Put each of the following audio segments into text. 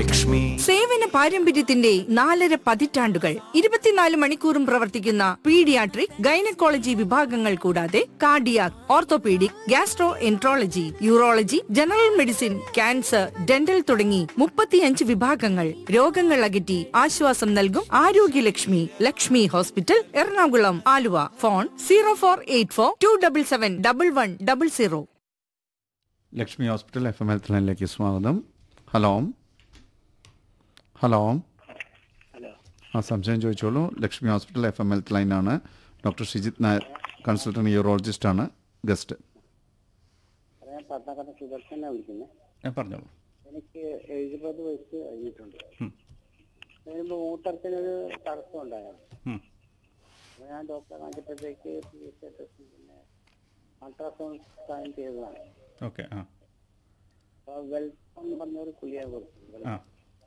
ലക്ഷ്മി സേവന പാരമ്പര്യത്തിന്റെ നാലര പതിറ്റാണ്ടുകൾ ഇരുപത്തിനാല് മണിക്കൂറും പ്രവർത്തിക്കുന്ന പീഡിയാട്രിക് ഗൈനക്കോളജി വിഭാഗങ്ങൾ കൂടാതെ cardiac orthopaedic gastroenterology urology general medicine cancer dental തുടങ്ങി മുപ്പത്തിയഞ്ച് വിഭാഗങ്ങൾ രോഗങ്ങൾ അകറ്റി ആശ്വാസം നൽകും Arogyalakshmi Lakshmi hospital Ernakulam Aluva phone zero four eight four two double seven double one double zero Lakshmi hospital F M health ലൈനിലേക്ക് സ്വാഗതം ഹലോ ഹലോ ആ സംശയം ചോദിച്ചോളൂ Lakshmi hospital F M health ലൈനാണ് doctor Shijith Nair consultant urologist ആണ് ഗസ്റ്റ് ഞാൻ പട്ടണക്കാരൻ സുദർശനെ വിളിക്കുന്നത് പറഞ്ഞോളൂ എനിക്ക് എഴുപത് വയസ്സ് കഴിഞ്ഞിട്ടുണ്ട് അതിന് ഊട്ടത്തിനൊരു തടസ്സം ഉണ്ടായിരുന്നു അപ്പോൾ ഞാൻ ഡോക്ടറെ കാണിച്ചപ്പോഴത്തേക്ക് പി എസ് ടെസ്റ്റ് പിന്നെ അൾട്രാസൗണ്ട് സ്കാൻ ചെയ്തതാണ് ഓക്കെ ആ അപ്പോൾ വെൽക്കം പറഞ്ഞൊരു കുളിയ കൊടുത്തു ആ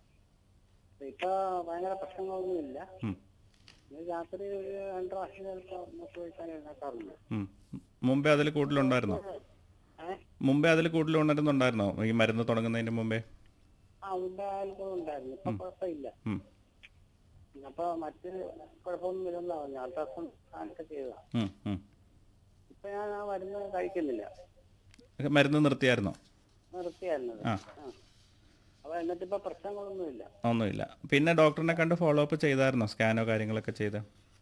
അപ്പൊ ഇപ്പൊ ഭയങ്കര പ്രശ്നങ്ങളൊന്നുമില്ല ഉം. ഇന്ന് രാത്രി ഒരു രണ്ട് പ്രാവശ്യം ചിലപ്പോൾ മുട്ട് വയ്ക്കാൻ എഴുന്നേക്കാറുണ്ട് ഉം. മുമ്പേ അതിൽ കൂടുതലുണ്ടായിരുന്നോ ഏഹ് മുമ്പേ അതിൽ കൂടുതലുണ്ടായിരുന്നുണ്ടായിരുന്നോ ഈ മരുന്ന് തുടങ്ങുന്നതിന് മുമ്പേ ആ ഉണ്ടായാലും ഉണ്ടായിരുന്നു ഇപ്പൊ കുഴപ്പമില്ല ഉം. അപ്പൊ മറ്റ് കുഴപ്പമൊന്നും ഇല്ലെന്നാ പറഞ്ഞു അൾട്രാസൗണ്ട് സ്കാനൊക്കെ ചെയ്തതാ ഉം, ഉം. ഇപ്പൊ ഞാൻ ആ മരുന്ന് കഴിക്കുന്നില്ല മരുന്ന് നിർത്തിയായിരുന്നോ നിർത്തിയായിരുന്നത് ആ. ആ. അപ്പൊ എന്നിട്ട് ഇപ്പൊ പ്രശ്നങ്ങളൊന്നുമില്ല ഒന്നുമില്ല പിന്നെ ഡോക്ടറിനെ കണ്ട് ഫോളോ അപ്പ് ചെയ്തായിരുന്നോ സ്കാനോ കാര്യങ്ങളൊക്കെ ചെയ്ത്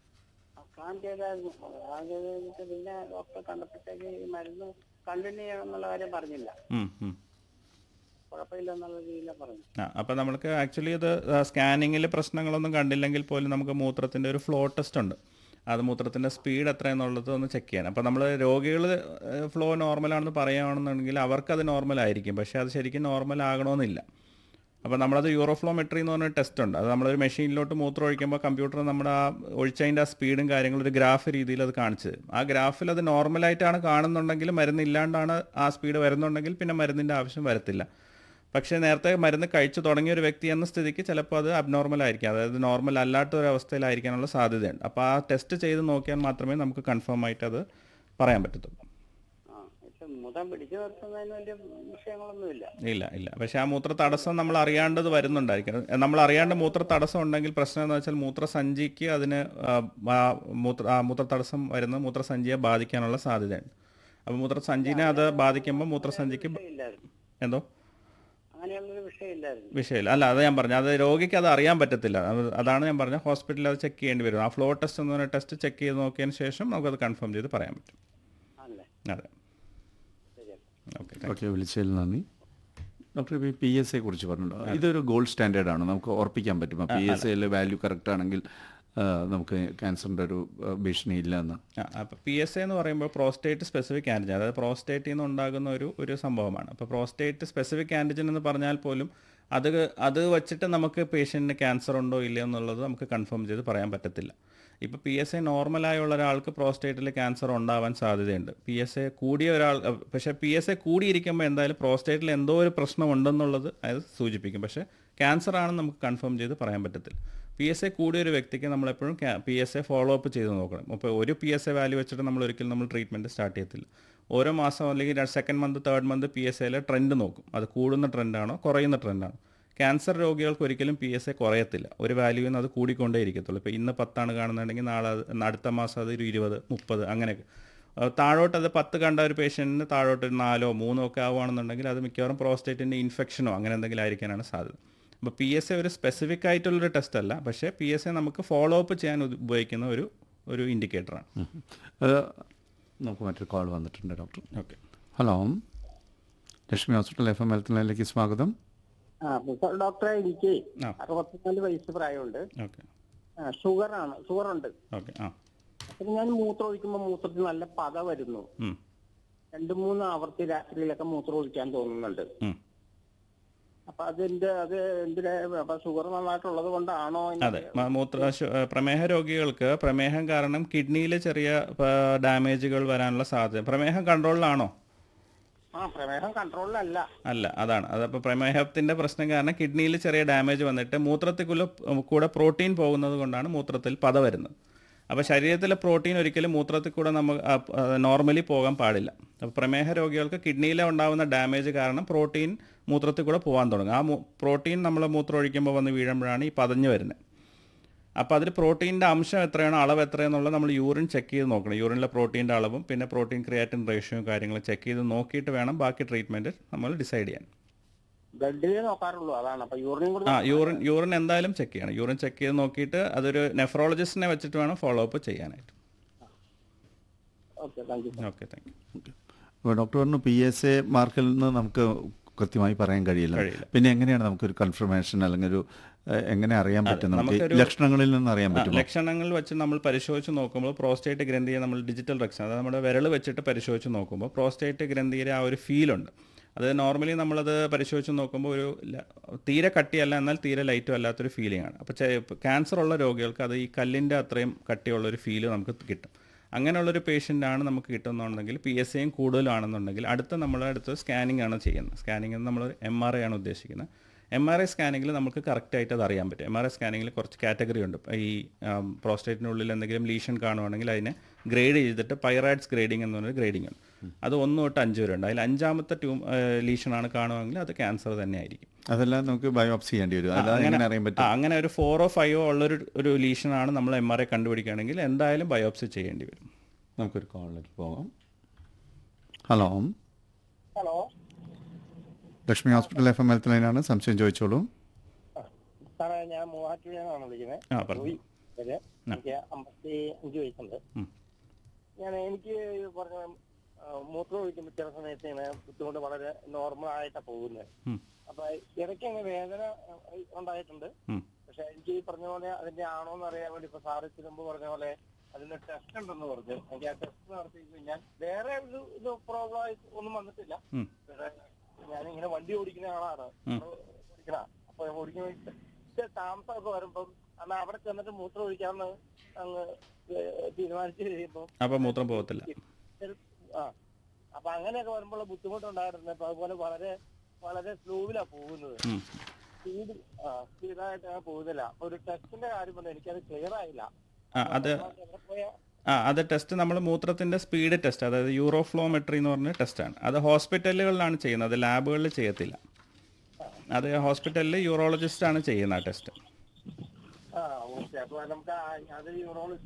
സ്കാൻ ചെയ്തായിരുന്നു സ്കാൻ ചെയ്ത് കഴിഞ്ഞിട്ട് പിന്നെ ഡോക്ടറെ കണ്ടപ്പോഴത്തേക്ക് ഈ മരുന്ന് കണ്ടിന്യൂ ചെയ്യണം എന്നുള്ള കാര്യം പറഞ്ഞില്ല ഉം, ഉം. കുഴപ്പമില്ല എന്നുള്ള രീതിയിലാണ് പറഞ്ഞു ആ അപ്പോൾ നമുക്ക് ആക്ച്വലി ഇത് സ്കാനിങ്ങിൽ പ്രശ്നങ്ങളൊന്നും കണ്ടില്ലെങ്കിൽ പോലും നമുക്ക് മൂത്രത്തിൻ്റെ ഒരു ഫ്ലോ ടെസ്റ്റ് ഉണ്ട് അത് മൂത്രത്തിൻ്റെ സ്പീഡ് എത്രയെന്നുള്ളത് ഒന്ന് ചെക്ക് ചെയ്യാൻ അപ്പോൾ നമ്മൾ രോഗികൾ ഫ്ലോ നോർമലാണെന്ന് പറയുകയാണെന്നുണ്ടെങ്കിൽ അവർക്കത് നോർമൽ ആയിരിക്കും പക്ഷേ അത് ശരിക്കും നോർമൽ ആകണമെന്നില്ല അപ്പോൾ നമ്മളത് യൂറോഫ്ലോമെട്രി എന്ന് പറഞ്ഞ ടെസ്റ്റ് ഉണ്ട് അത് നമ്മളൊരു മെഷീനിലോട്ട് മൂത്രം ഒഴിക്കുമ്പോൾ കമ്പ്യൂട്ടർ നമ്മുടെ ആ ഒഴിച്ചതിൻ്റെ ആ സ്പീഡും കാര്യങ്ങളും ഒരു ഗ്രാഫ് രീതിയിൽ അത് കാണിച്ചു തരും ആ ഗ്രാഫിൽ അത് നോർമലായിട്ടാണ് കാണുന്നുണ്ടെങ്കിൽ മരുന്നില്ലാണ്ടാണ് ആ സ്പീഡ് വരുന്നുണ്ടെങ്കിൽ പിന്നെ മരുന്നിൻ്റെ ആവശ്യം വരത്തില്ല പക്ഷേ നേരത്തെ മരുന്ന് കഴിച്ചു തുടങ്ങിയ ഒരു വ്യക്തി എന്ന സ്ഥിതിക്ക് ചിലപ്പോൾ അത് അബ്നോർമൽ ആയിരിക്കും അതായത് നോർമൽ അല്ലാത്ത ഒരു അവസ്ഥയിലായിരിക്കാനുള്ള സാധ്യതയുണ്ട് അപ്പോൾ ആ ടെസ്റ്റ് ചെയ്ത് നോക്കിയാൽ മാത്രമേ നമുക്ക് കൺഫേം ആയിട്ട് അത് പറയാൻ പറ്റത്തുള്ളൂ ആ ഇപ്പൊ മുതം പിടിച്ചു നിർത്തുന്നതിന് വലിയ വിഷയങ്ങളൊന്നുമില്ല ഇല്ല ഇല്ല പക്ഷേ ആ മൂത്ര തടസ്സം നമ്മൾ അറിയാണ്ടത് വരുന്നുണ്ടായിരിക്കണം നമ്മൾ അറിയാണ്ട് മൂത്ര തടസ്സം ഉണ്ടെങ്കിൽ പ്രശ്നം എന്ന് വെച്ചാൽ മൂത്രസഞ്ചിക്ക് അതിന് ആ, ആ മൂത്ര ആ മൂത്ര തടസ്സം വരുന്ന മൂത്രസഞ്ചിയെ ബാധിക്കാനുള്ള സാധ്യതയുണ്ട് അപ്പോൾ മൂത്രസഞ്ചിനെ അത് ബാധിക്കുമ്പോൾ മൂത്രസഞ്ചിക്ക് ബ- ഇല്ലായിരുന്നു എന്തോ അങ്ങനെയുള്ളൊരു വിഷയമില്ലായിരുന്നു വിഷയമില്ല അല്ല അത് ഞാൻ പറഞ്ഞു അത് രോഗിക്ക് അത് അറിയാൻ പറ്റത്തില്ല അത് അതാണ് ഞാൻ പറഞ്ഞത് ഹോസ്പിറ്റലിൽ അത് ചെക്ക് ചെയ്യേണ്ടി വരും ആ ഫ്ലോ ടെസ്റ്റ് എന്ന് പറഞ്ഞ ടെസ്റ്റ് ചെക്ക് ചെയ്ത് നോക്കിയതിന് ശേഷം നമുക്കത് കൺഫേം ചെയ്ത് പറയാൻ പറ്റും ആണല്ലേ അതെ ശരിയല്ലേ okay thank okay you okay വിളിച്ചതിൽ നന്ദി ഡോക്ടർ ഇപ്പോൾ പി എസ് എ കുറിച്ച് പറഞ്ഞല്ലോ ഇതൊരു ഗോൾഡ് സ്റ്റാൻഡേർഡ് ആണ് നമുക്ക് ഉറപ്പിക്കാൻ പറ്റും പി എസ് എയിലെ വാല്യൂ കറക്റ്റ് ആണെങ്കിൽ ആ, നമുക്ക് ക്യാൻസറിൻ്റെ ഒരു ആ, ഭീഷണി ഇല്ല എന്ന് അപ്പോൾ പി എസ് എ എന്ന് പറയുമ്പോൾ പ്രോസ്റ്റേറ്റ് സ്പെസിഫിക് ആൻറ്റിജൻ അതായത് പ്രോസ്റ്റേറ്റിൽ നിന്ന് ഉണ്ടാകുന്ന ഒരു ഒരു സംഭവമാണ് അപ്പോൾ പ്രോസ്റ്റേറ്റ് സ്പെസിഫിക് ആൻറ്റിജൻ എന്ന് പറഞ്ഞാൽ പോലും അത് അത് വെച്ചിട്ട് നമുക്ക് പേഷ്യൻറ്റിന് ക്യാൻസർ ഉണ്ടോ ഇല്ലയോ എന്നുള്ളത് നമുക്ക് കൺഫേം ചെയ്ത് പറയാൻ പറ്റത്തില്ല ഇപ്പോൾ പി എസ് എ നോർമലായുള്ള ഒരാൾക്ക് പ്രോസ്റ്റേറ്റിൽ ക്യാൻസർ ഉണ്ടാവാൻ സാധ്യതയുണ്ട് പി എസ് എ കൂടിയ ഒരാൾ അഹ് പക്ഷേ പി എസ് എ കൂടിയിരിക്കുമ്പോൾ എന്തായാലും പ്രോസ്റ്റേറ്റിൽ എന്തോ ഒരു പ്രശ്നം ഉണ്ടെന്നുള്ളത് അത് സൂചിപ്പിക്കും പക്ഷേ ക്യാൻസർ ആണെന്ന് നമുക്ക് കൺഫേം ചെയ്ത് പറയാൻ പറ്റത്തില്ല പി എസ് എ കൂടിയ ഒരു വ്യക്തിക്ക് നമ്മളെപ്പോഴും P S A follow up ചെയ്ത് നോക്കണം അപ്പോൾ ഒരു പി എസ് എ വാല്യൂ വെച്ചിട്ട് നമ്മൾ ഒരിക്കലും നമ്മൾ ട്രീറ്റ്മെൻറ്റ് സ്റ്റാർട്ട് ചെയ്യത്തില്ല ഓരോ മാസം അല്ലെങ്കിൽ second month third month P S എയിലെ ട്രെൻഡ് നോക്കും അത് കൂടുന്ന ട്രെൻഡാണോ കുറയുന്ന ട്രെൻഡാണോ ക്യാൻസർ രോഗികൾക്ക് ഒരിക്കലും പി എസ് എ കുറയത്തില്ല ഒരു വാല്യൂവിൽ നിന്ന് അത് കൂടിക്കൊണ്ടേ ഇരിക്കത്തുള്ളൂ ഇപ്പോൾ ഇന്ന് പത്താണ് കാണുന്നുണ്ടെങ്കിൽ നാളെ അത് അടുത്ത മാസം അത് ഒരു ഇരുപത് മുപ്പത് അങ്ങനെയൊക്കെ അഹ് താഴോട്ട് അത് പത്ത് കണ്ട ഒരു പേഷ്യൻറ്റിന് താഴോട്ട് ഒരു നാലോ മൂന്നോ ഒക്കെ ആവുകയാണെന്നുണ്ടെങ്കിൽ അത് മിക്കവാറും പ്രോസ്റ്റേറ്റിൻ്റെ ഇൻഫെക്ഷനോ അങ്ങനെ എന്തെങ്കിലും ആയിരിക്കാനാണ് സാധ്യത അപ്പോൾ പി എസ് എ ഒരു സ്പെസിഫിക് ആയിട്ടുള്ളൊരു ടെസ്റ്റ് അല്ല പക്ഷേ പി എസ് എ നമുക്ക് ഫോളോ അപ്പ് ചെയ്യാൻ ഉ- ഉപയോഗിക്കുന്ന ഒരു ഒരു ഇൻഡിക്കേറ്ററാണ് അത് നമുക്ക് മറ്റൊരു കോൾ വന്നിട്ടുണ്ട് doctor okay hello Lakshmi hospital F M health ലൈനിലേക്ക് സ്വാഗതം ആ അപ്പൊ ഡോക്ടറെ എനിക്ക് ആ. അറുപത്തിനാല് വയസ്സ് പ്രായമുണ്ട് ഓക്കെ ഷുഗർ ആണ് ഷുഗർ ഉണ്ട് ഓക്കെ ആ അപ്പൊ ഞാൻ മൂത്രം ഒഴിക്കുമ്പോൾ മൂത്രത്തിൽ നല്ല പത വരുന്നു ഉം, രണ്ട് മൂന്ന് ആവർത്തി രാത്രിയിലൊക്കെ മൂത്രം ഒഴിക്കാൻ തോന്നുന്നുണ്ട് ഉം. അപ്പൊ അതിന്റെ അത് എന്തിനാ അപ്പൊ ഷുഗർ നന്നായിട്ടുള്ളത് കൊണ്ടാണോ എന്ന് അതെ മ- മൂത്ര ശു- ഏഹ് പ്രമേഹ രോഗികൾക്ക് പ്രമേഹം കാരണം കിഡ്നിയിൽ ചെറിയ പ- ഡാമേജുകൾ വരാനുള്ള സാധ്യത പ്രമേഹം കൺട്രോളിലാണോ ആ പ്രമേഹം കൺട്രോളിലല്ല അല്ല അതാണ് അതപ്പോൾ പ്രമേഹത്തിന്റെ പ്രശ്നം കാരണം കിഡ്നിയിൽ ചെറിയ ഡാമേജ് വന്നിട്ട് മൂത്രത്തിക്കുള്ള കൂടെ പ്രോട്ടീൻ പോകുന്നത് കൊണ്ടാണ് മൂത്രത്തിൽ പത വരുന്നത് അപ്പോൾ ശരീരത്തിലെ പ്രോട്ടീൻ ഒരിക്കലും മൂത്രത്തിൽ കൂടെ നമ്മൾ നോർമലി പോകാൻ പാടില്ല അപ്പോൾ പ്രമേഹ രോഗികൾക്ക് കിഡ്നിയിൽ ഉണ്ടാകുന്ന ഡാമേജ് കാരണം പ്രോട്ടീൻ മൂത്രത്തിൽ കൂടെ പോകാൻ തുടങ്ങും ആ പ്രോട്ടീൻ നമ്മൾ മൂത്രം ഒഴിക്കുമ്പോൾ വന്ന് വീഴുമ്പോഴാണ് ഈ പതഞ്ഞ് വരുന്നത് അപ്പോൾ അതിൽ പ്രോട്ടീൻ്റെ അംശം എത്രയാണോ അളവ് എത്രയാണെന്നുള്ളത് നമ്മൾ യൂറിൻ ചെക്ക് ചെയ്ത് നോക്കണം യൂറിനിലെ പ്രോട്ടീൻ്റെ അളവും പിന്നെ പ്രോട്ടീൻ ക്രിയാറ്റിൻ റേഷ്യോയും കാര്യങ്ങളും ചെക്ക് ചെയ്ത് നോക്കിയിട്ട് വേണം ബാക്കി ട്രീറ്റ്മെൻറ്റ് നമ്മൾ ഡിസൈഡ് ചെയ്യാൻ ബ്ലഡിലേ നോക്കാറുള്ളൂ അതാണ് അപ്പൊ യൂറിനും കൂടി ആ യൂറിൻ യൂറിൻ എന്തായാലും ചെക്ക് ചെയ്യണം യൂറിൻ ചെക്ക് ചെയ്ത് നോക്കിയിട്ട് അതൊരു നെഫ്രോളജിസ്റ്റിനെ വെച്ചിട്ട് വേണം ഫോളോ അപ്പ് ചെയ്യാനായിട്ട് okay thank you okay thank you അപ്പോൾ ഡോക്ടർ പറഞ്ഞു പി എസ് എ മാർക്കിൽ നിന്ന് നമുക്ക് കൃത്യമായി പറയാൻ കഴിയില്ല കഴിയില്ല. പിന്നെ എങ്ങനെയാണ് നമുക്കൊരു കൺഫർമേഷൻ അല്ലെങ്കിൽ ഒരു ഏഹ്, എങ്ങനെ അറിയാൻ പറ്റും നമുക്ക് നമുക്കൊരു- ലക്ഷണങ്ങളിൽ നിന്ന് അറിയാൻ പറ്റും ലക്ഷണങ്ങൾ വെച്ച് നമ്മൾ പരിശോധിച്ച് നോക്കുമ്പോൾ പ്രോസ്റ്റേറ്റ് ഗ്രന്ഥിയെ നമ്മൾ ഡിജിറ്റൽ റെക്ഷൻ അതായത് നമ്മുടെ വിരൽ വെച്ചിട്ട് പരിശോധിച്ച് നോക്കുമ്പോൾ പ്രോസ്റ്റേറ്റ് ഗ്രന്ഥിയുടെ ആ ഒരു ഫീലുണ്ട് അത് നോർമലി നമ്മളത് പരിശോധിച്ച് നോക്കുമ്പോൾ ഒരു ല- തീരെ കട്ടിയല്ല എന്നാൽ തീരെ ലൈറ്റും അല്ലാത്തൊരു ഫീലിംഗ് ആണ് അപ്പോൾ ക്യാൻസർ ഉള്ള രോഗികൾക്ക് അത് ഈ കല്ലിൻ്റെ അത്രയും കട്ടിയുള്ള ഒരു ഫീല് നമുക്ക് കിട്ടും അങ്ങനെയുള്ളൊരു പേഷ്യൻ്റ് ആണ് നമുക്ക് കിട്ടുന്നുണ്ടെങ്കിൽ പി എസ് എയും കൂടുതലാണെന്നുണ്ടെങ്കിൽ അടുത്ത നമ്മൾ അടുത്ത് സ്കാനിങ് ആണ് ചെയ്യുന്നത് സ്കാനിങ് നമ്മൾ എം ആർ ഐ ആണ് ഉദ്ദേശിക്കുന്നത് എം ആർ ഐ സ്കാനിങ്ങിൽ നമുക്ക് കറക്റ്റായിട്ട് അത് അറിയാൻ പറ്റും എം ആർ ഐ സ്കാനിങ്ങിൽ കുറച്ച് കാറ്റഗറി ഉണ്ട് ഈ പ്രോസ്റ്റേറ്റിനുള്ളിൽ എന്തെങ്കിലും ലീഷൻ കാണുവാണെങ്കിൽ അതിനെ ഗ്രേഡ് ചെയ്തിട്ട് പൈറൈഡ്സ് ഗ്രേഡിംഗ് എന്ന് പറഞ്ഞൊരു ഗ്രേഡിംഗ് ഉണ്ട് അത് ഒന്ന് തൊട്ട് അഞ്ച് വരെ ഉണ്ട് അതിൽ അഞ്ചാമത്തെ ട്യൂം ലീഷനാണ് കാണുവാണെങ്കിൽ അത് ക്യാൻസർ തന്നെ ആയിരിക്കും അതെല്ലാം നമുക്ക് ബയോപ്സി ചെയ്യേണ്ടി വരും അല്ലാതെ എങ്ങനെ അറിയാൻ ആ, പറ്റും അങ്ങനെ ഒരു ഫോറോ ഫൈവോ ഉള്ളൊരു ഒരു ലീഷനാണ് നമ്മൾ എം ആർ ഐ കണ്ടുപിടിക്കുകയാണെങ്കിൽ എന്തായാലും ബയോപ്സി ചെയ്യേണ്ടി വരും നമുക്കൊരു കോളിലേക്ക് പോകാം hello hello Lakshmi hospital F M health ലൈനാണ് സംശയം ചോദിച്ചോളൂ സാറേ ഞാൻ മൂവാറ്റുപുഴയാണ് വിളിക്കുന്നത് ആ പറഞ്ഞു പേര്. എനിക്ക് അമ്പത്തി അഞ്ച് വയസ്സുണ്ട് ഉം. ഞാൻ എനിക്ക് ഈ പറഞ്ഞ ആ, മൂത്രം ഒഴിക്കുമ്പോൾ ചില സമയത്ത് ഇങ്ങനെ ബുദ്ധിമുട്ട് വളരെ നോർമൽ ആയിട്ടാണ് പോകുന്നത് ഉം. അപ്പൊ ഇടയ്ക്ക് അങ്ങ് വേദന ആ, ഉണ്ടായിട്ടുണ്ട് ഉം. പക്ഷെ എനിക്ക് ഈ പറഞ്ഞ പോലെ അതിന്റെ ആണോ എന്ന് അറിയാൻ വേണ്ടി ഇപ്പൊ സാറ് ഇച്ചിരി മുമ്പ് പറഞ്ഞ പോലെ അതിന് ടെസ്റ്റ് ഉണ്ടെന്ന് പറഞ്ഞു എനിക്ക് ആ ടെസ്റ്റ് നടത്തി കഴിഞ്ഞാൽ വേറെ ഒരു ഇത് പ്രോബ്ലം ഒന്നും വന്നിട്ടില്ല ഉം. പക്ഷേ ഞാനിങ്ങനെ വണ്ടി ഓടിക്കുന്ന ആളാണ് ഓടിക്കണ അപ്പൊ ഓടിക്കുന്ന ഇച്ചിരി താമസമൊക്കെ വരുമ്പം അന്ന് അവിടെ ചെന്നിട്ട് മൂത്രം ഒഴിക്കാന്ന് അങ്ങ് ഏഹ് തീരുമാനിച്ചു കഴിയുമ്പോ അപ്പോൾ മൂത്രം പോകത്തില്ല ചെറു- ആ അപ്പൊ അങ്ങനെയൊക്കെ വരുമ്പോൾ ബുദ്ധിമുട്ടുണ്ടായിരുന്നു അപ്പൊ അതുപോലെ വളരെ വളരെ സ്ലോവിലാ പോകുന്നത് ഉം. സ്പീഡ് ആ സ്പീഡായിട്ട് അങ്ങനെ പോകുന്നില്ല അപ്പൊ ഒരു ടെസ്റ്റിന്റെ കാര്യം പറഞ്ഞു എനിക്കത് ക്ലിയർ ആയില്ല ആ അത് എവിടെ പോയാ ആ അത് ടെസ്റ്റ് നമ്മൾ മൂത്രത്തിൻ്റെ സ്പീഡ് ടെസ്റ്റ് അതായത് യൂറോഫ്ലോമെട്രി എന്ന് പറഞ്ഞ ടെസ്റ്റാണ് അത് ഹോസ്പിറ്റലുകളിലാണ് ചെയ്യുന്നത് അത് ലാബുകളിൽ ചെയ്യത്തില്ല അത് ഹോസ്പിറ്റലിൽ യൂറോളജിസ്റ്റ് ആണ് ചെയ്യുന്നത് ആ ടെസ്റ്റ് ആ ഓക്കെ അപ്പൊ നമുക്ക് ആ- അത് യൂറോളജി